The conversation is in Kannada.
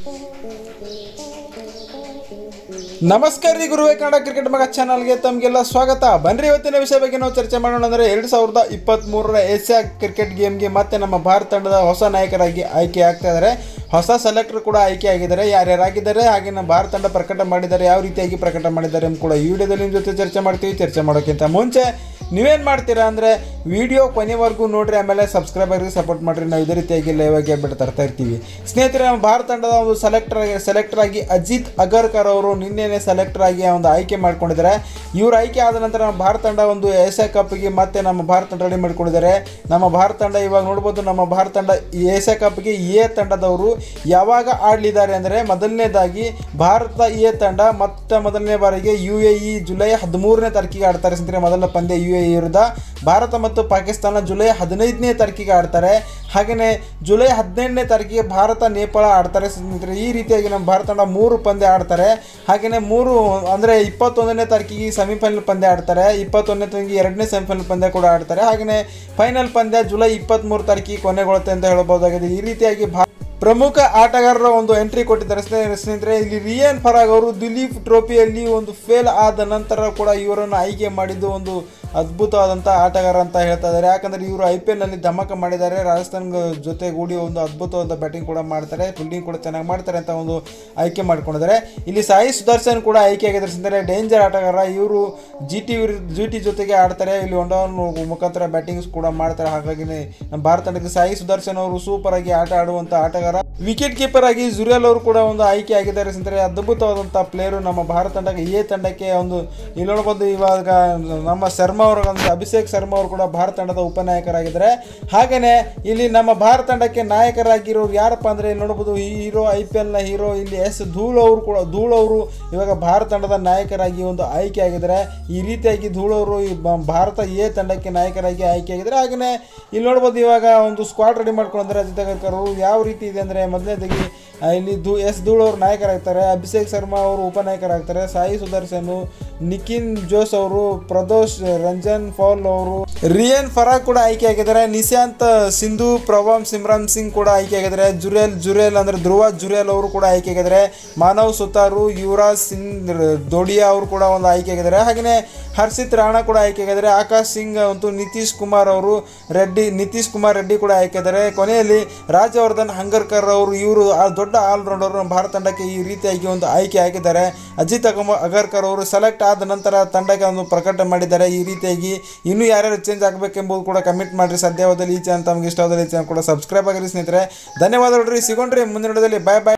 ನಮಸ್ಕಾರ ರೀ ಗುರುವೆ ಕನ್ನಡ ಕ್ರಿಕೆಟ್ ಮಗ ಚಾನಲ್ಗೆ ತಮಗೆಲ್ಲ ಸ್ವಾಗತ ಬನ್ರಿ ಇವತ್ತಿನ ವಿಷಯ ಬಗ್ಗೆ ನಾವು ಚರ್ಚೆ ಮಾಡೋಣ ಅಂದರೆ ಎರಡು ಸಾವಿರದ ಇಪ್ಪತ್ತ್ಮೂರರ ಏಷ್ಯಾ ಕ್ರಿಕೆಟ್ ಗೇಮ್ಗೆ ಮತ್ತೆ ನಮ್ಮ ಭಾರತ ತಂಡದ ಹೊಸ ನಾಯಕರಾಗಿ ಆಯ್ಕೆ ಆಗ್ತಾ ಇದ್ದಾರೆ ಹೊಸ ಸೆಲೆಕ್ಟರ್ ಕೂಡ ಆಯ್ಕೆ ಆಗಿದ್ದಾರೆ ಯಾರ್ಯಾರಾಗಿದ್ದಾರೆ ಹಾಗೆ ನಮ್ಮ ಭಾರತ ತಂಡ ಪ್ರಕಟ ಮಾಡಿದ್ದಾರೆ ಯಾವ ರೀತಿಯಾಗಿ ಪ್ರಕಟ ಮಾಡಿದ್ದಾರೆ ಅಂತ ಕೂಡ ಈ ವಿಡಿಯೋದಲ್ಲಿ ನಿಮ್ಮ ಜೊತೆ ಚರ್ಚೆ ಮಾಡ್ತೀವಿ ಚರ್ಚೆ ಮಾಡೋಕ್ಕಿಂತ ಮುಂಚೆ ನೀವೇನು ಮಾಡ್ತೀರಾ ಅಂದರೆ ವಿಡಿಯೋ ಕೊನೆವರೆಗೂ ನೋಡ್ರಿ ಆಮೇಲೆ ಸಬ್ಸ್ಕ್ರೈಬರ್ಗೆ ಸಪೋರ್ಟ್ ಮಾಡಿರಿ ನಾವು ಇದೇ ರೀತಿಯಾಗಿ ಲೈವ್ ಆಗಿ ಅಪ್ಡೇಟ್ ತರ್ತಾ ಇರ್ತೀವಿ ಸ್ನೇಹಿತರೆ ನಮ್ಮ ಭಾರತ ತಂಡದ ಒಂದು ಸೆಲೆಕ್ಟರ್ ಸೆಲೆಕ್ಟರ್ ಆಗಿ ಅಜಿತ್ ಅಗರ್ಕರ್ ಅವರು ನಿನ್ನೆನೆ ಸೆಲೆಕ್ಟರ್ ಆಗಿ ಒಂದು ಆಯ್ಕೆ ಮಾಡ್ಕೊಂಡಿದ್ದಾರೆ ಇವ್ರು ಆಯ್ಕೆ ಆದ ನಂತರ ನಮ್ಮ ಭಾರತ ತಂಡ ಒಂದು ಏಷ್ಯಾ ಕಪ್ಗೆ ಮತ್ತೆ ನಮ್ಮ ಭಾರತ ತಂಡ ರೆಡಿ ಮಾಡ್ಕೊಂಡಿದ್ದಾರೆ ನಮ್ಮ ಭಾರತ ತಂಡ ಇವಾಗ ನೋಡ್ಬೋದು ನಮ್ಮ ಭಾರತ ತಂಡ ಈ ಏಷ್ಯಾ ಕಪ್ಗೆ ಎ ತಂಡದವರು ಯಾವಾಗ ಆಡಲಿದ್ದಾರೆ ಅಂದರೆ ಮೊದಲನೇದಾಗಿ ಭಾರತ ಎ ತಂಡ ಮತ್ತೆ ಮೊದಲನೇ ಬಾರಿಗೆ ಯು ಎ ಇ ಜುಲೈ ಹದಿಮೂರನೇ ತಾರೀಕಿಗೆ ಆಡ್ತಾರೆ ಸ್ನೇಹಿತರೆ ಮೊದಲ ಪಂದ್ಯ ಯು ಎ ಇ ವಿರುದ್ಧ ಭಾರತ ಮತ್ತು ಪಾಕಿಸ್ತಾನ ಜುಲೈ ಹದಿನೈದನೇ ತಾರೀಕಿಗೆ ಆಡ್ತಾರೆ ಹಾಗೆಯೇ ಜುಲೈ ಹದಿನೆಂಟನೇ ತಾರೀಕಿಗೆ ಭಾರತ ನೇಪಾಳ ಆಡ್ತಾರೆ ಸ್ನೇಹಿತರೆ ಈ ರೀತಿಯಾಗಿ ನಮ್ಮ ಭಾರತ ತಂಡ ಮೂರು ಪಂದ್ಯ ಆಡ್ತಾರೆ ಹಾಗೆಯೇ ಮೂರು ಅಂದರೆ ಇಪ್ಪತ್ತೊಂದನೇ ತಾರೀಕಿಗೆ ಸೆಮಿಫೈನಲ್ ಪಂದ್ಯ ಆಡ್ತಾರೆ ಇಪ್ಪತ್ತೊಂದನೇ ತಾರೀಕಿಗೆ ಎರಡನೇ ಸೆಮಿಫೈನಲ್ ಪಂದ್ಯ ಕೂಡ ಆಡ್ತಾರೆ ಹಾಗೆಯೇ ಫೈನಲ್ ಪಂದ್ಯ ಜುಲೈ ಇಪ್ಪತ್ತ್ಮೂರು ತಾರೀಕಿಗೆ ಕೊನೆಗೊಳ್ಳುತ್ತೆ ಅಂತ ಹೇಳ್ಬೋದಾಗಿದೆ ಈ ರೀತಿಯಾಗಿ ಭಾ ಪ್ರಮುಖ ಆಟಗಾರರ ಒಂದು ಎಂಟ್ರಿ ಕೊಟ್ಟಿದ್ದಾರೆ ಸ್ನೇಹಿತರೆ ಸ್ನೇಹಿತರೆ ಇಲ್ಲಿ ರಿಯನ್ ಫರಾಗ್ ಅವರು ದಿಲೀಪ್ ಟ್ರೋಫಿಯಲ್ಲಿ ಒಂದು ಫೇಲ್ ಆದ ನಂತರ ಕೂಡ ಇವರನ್ನು ಆಯ್ಕೆ ಮಾಡಿದ್ದು ಒಂದು ಅದ್ಭುತವಾದಂಥ ಆಟಗಾರ ಅಂತ ಹೇಳ್ತಾ ಇದ್ದಾರೆ ಯಾಕಂದರೆ ಇವರು ಐ ಪಿ ಎಲ್ನಲ್ಲಿ ಧಮಕ ಮಾಡಿದ್ದಾರೆ ರಾಜಸ್ಥಾನ್ ಜೊತೆಗೂಡಿ ಒಂದು ಅದ್ಭುತವಾದ ಬ್ಯಾಟಿಂಗ್ ಕೂಡ ಮಾಡ್ತಾರೆ ಫೀಲ್ಡಿಂಗ್ ಕೂಡ ಚೆನ್ನಾಗಿ ಮಾಡ್ತಾರೆ ಅಂತ ಒಂದು ಆಯ್ಕೆ ಮಾಡ್ಕೊಂಡಿದ್ದಾರೆ ಇಲ್ಲಿ ಸಾಯಿ ಸುದರ್ಶನ್ ಕೂಡ ಆಯ್ಕೆ ಆಗಿದ್ದಾರೆ ಸ್ನೇಹಿತರೆ ಡೇಂಜರ್ ಆಟಗಾರ ಇವರು ಜಿ ಟಿ ಜಿ ಟಿ ಜೊತೆಗೆ ಆಡ್ತಾರೆ ಇಲ್ಲಿ ಒಂಡವನ್ ಮುಖಾಂತರ ಬ್ಯಾಟಿಂಗ್ಸ್ ಕೂಡ ಮಾಡ್ತಾರೆ ಹಾಗಾಗಿ ನಮ್ಮ ಭಾರತ ತಂಡಕ್ಕೆ ಸಾಯಿ ಸುದರ್ಶನ್ ಅವರು ಸೂಪರ್ ಆಗಿ ಆಟ ಆಡುವಂಥ ಆಟಗಾರ ವಿಕೆಟ್ ಕೀಪರ್ ಆಗಿ ಜುರಿಯಲ್ ಅವರು ಕೂಡ ಒಂದು ಆಯ್ಕೆ ಆಗಿದ್ದಾರೆ ಸ್ನೇಹಿತರೆ ಅದ್ಭುತವಾದಂಥ ಪ್ಲೇಯರು ನಮ್ಮ ಭಾರತ ತಂಡಕ್ಕೆ ಎ ತಂಡಕ್ಕೆ ಒಂದು ಇಲ್ಲಿ ನೋಡ್ಬೋದು ಇವಾಗ ನಮ್ಮ ಶರ್ಮಾ ಅವರು ಒಂದು ಅಭಿಷೇಕ್ ಶರ್ಮಾ ಅವರು ಕೂಡ ಭಾರತ ತಂಡದ ಉಪನಾಯಕರಾಗಿದ್ದಾರೆ ಹಾಗೆಯೇ ಇಲ್ಲಿ ನಮ್ಮ ಭಾರತ ತಂಡಕ್ಕೆ ನಾಯಕರಾಗಿರೋರು ಯಾರಪ್ಪ ಅಂದರೆ ಇಲ್ಲಿ ನೋಡ್ಬೋದು ಈ ಹೀರೋ ಐ ಪಿ ಎಲ್ನ ಹೀರೋ ಇಲ್ಲಿ ಎಸ್ ಧೂಳ್ ಅವರು ಕೂಡ ಧೂಳ್ ಅವರು ಇವಾಗ ಭಾರತ ತಂಡದ ನಾಯಕರಾಗಿ ಒಂದು ಆಯ್ಕೆ ಆಗಿದ್ದಾರೆ ಈ ರೀತಿಯಾಗಿ ಧೂಳ್ ಅವರು ಈ ಬ- ಭಾರತ ಎ ತಂಡಕ್ಕೆ ನಾಯಕರಾಗಿ ಆಯ್ಕೆ ಆಗಿದ್ದಾರೆ ಹಾಗೆಯೇ ಇಲ್ಲಿ ನೋಡ್ಬೋದು ಇವಾಗ ಒಂದು ಸ್ಕ್ವಾಡ್ ರೆಡಿ ಮಾಡ್ಕೊಂಡಿದ್ದಾರೆ ಅಜಿತ್ ಅಗರ್ಕರ್ ಅವರು ಯಾವ ರೀತಿ ಇದೆ ಅಂದರೆ ಮೊದಲನೇದಾಗಿ ಆ, ಇಲ್ಲಿ ಧೂ ಎಸ್ ಧೂಳ್ ಅವರು ನಾಯಕರಾಗ್ತಾರೆ ಅಭಿಷೇಕ್ ಶರ್ಮಾ ಅವರು ಉಪನಾಯಕರಾಗ್ತಾರೆ ಸಾಯಿ ಸುದರ್ಶನ್ ನಿಖಿನ್ ಜೋಸ್ ಅವರು ಪ್ರದೋಷ್ ರಂಜನ್ ಫೌಲ್ ಅವರು ರಿಯನ್ ಫರಾಗ್ ಕೂಡ ಆಯ್ಕೆ ಆಗಿದ್ದಾರೆ ನಿಶಾಂತ್ ಸಿಂಧು ಪ್ರವಾಮ್ ಸಿಮ್ರಾನ್ ಸಿಂಗ್ ಕೂಡ ಆಯ್ಕೆ ಆಗಿದ್ದಾರೆ ಜುರೇಲ್ ಜುರೇಲ್ ಅಂದ್ರೆ ಧ್ರುವ ಜುರೇಲ್ ಅವರು ಕೂಡ ಆಯ್ಕೆ ಆಗಿದ್ದಾರೆ ಮಾನವ್ ಸುತಾರು ಯುವರಾಜ್ ಸಿಂಗ್ ದೊಡಿಯಾ ಅವರು ಕೂಡ ಒಂದು ಆಯ್ಕೆ ಆಗಿದ್ದಾರೆ ಹಾಗೆಯೇ ಹರ್ಷಿತ್ ರಾಣಾ ಕೂಡ ಆಯ್ಕೆ ಆಗಿದ್ದಾರೆ ಆಕಾಶ್ ಸಿಂಗ್ ಮತ್ತು ನಿತೀಶ್ ಕುಮಾರ್ ಅವರು ರೆಡ್ಡಿ ನಿತೀಶ್ ಕುಮಾರ್ ರೆಡ್ಡಿ ಕೂಡ ಆಯ್ಕೆ ಆಗಿದ್ದಾರೆ ಕೊನೆಯಲ್ಲಿ ರಾಜವರ್ಧನ್ ಹಂಗರ್ಕರ್ ಅವರು ಇವರು ಆ ದೊಡ್ಡ ಆಲ್ರೌಂಡರ್ ನಮ್ಮ ಭಾರತ ತಂಡಕ್ಕೆ ಈ ರೀತಿಯಾಗಿ ಒಂದು ಆಯ್ಕೆ ಆಗಿದ್ದಾರೆ ಅಜಿತ್ ಅಗಮ ಅಗರ್ಕರ್ ಅವರು ಸೆಲೆಕ್ಟ್ ಆದ ನಂತರ ತಂಡಕ್ಕೆ ಒಂದು ಪ್ರಕಟ ಮಾಡಿದ್ದಾರೆ ಈ ರೀತಿಯಾಗಿ ಇನ್ನೂ ಯಾರ್ಯಾರು ಚೇಂಜ್ ಆಗಬೇಕೆಂಬುದು ಕೂಡ ಕಮಿಟ್ ಮಾಡಿರಿ ಸಾಧ್ಯವಾದಲ್ಲಿ ಈ ಚಾನಲ್ ತಮಗೆ ಇಷ್ಟವಾದಲ್ಲಿ ಈ ಚಾನಲ್ ಕೂಡ ಸಬ್ಸ್ಕ್ರೈಬ್ ಆಗಿರಿ ಸ್ನೇಹಿತರೆ ಧನ್ಯವಾದಗಳು ರೀ ಸಿಗೋಣ್ರಿ ಮುಂದಿನ ವಿಡಿಯೋದಲ್ಲಿ ಬಾಯ್ ಬಾಯ್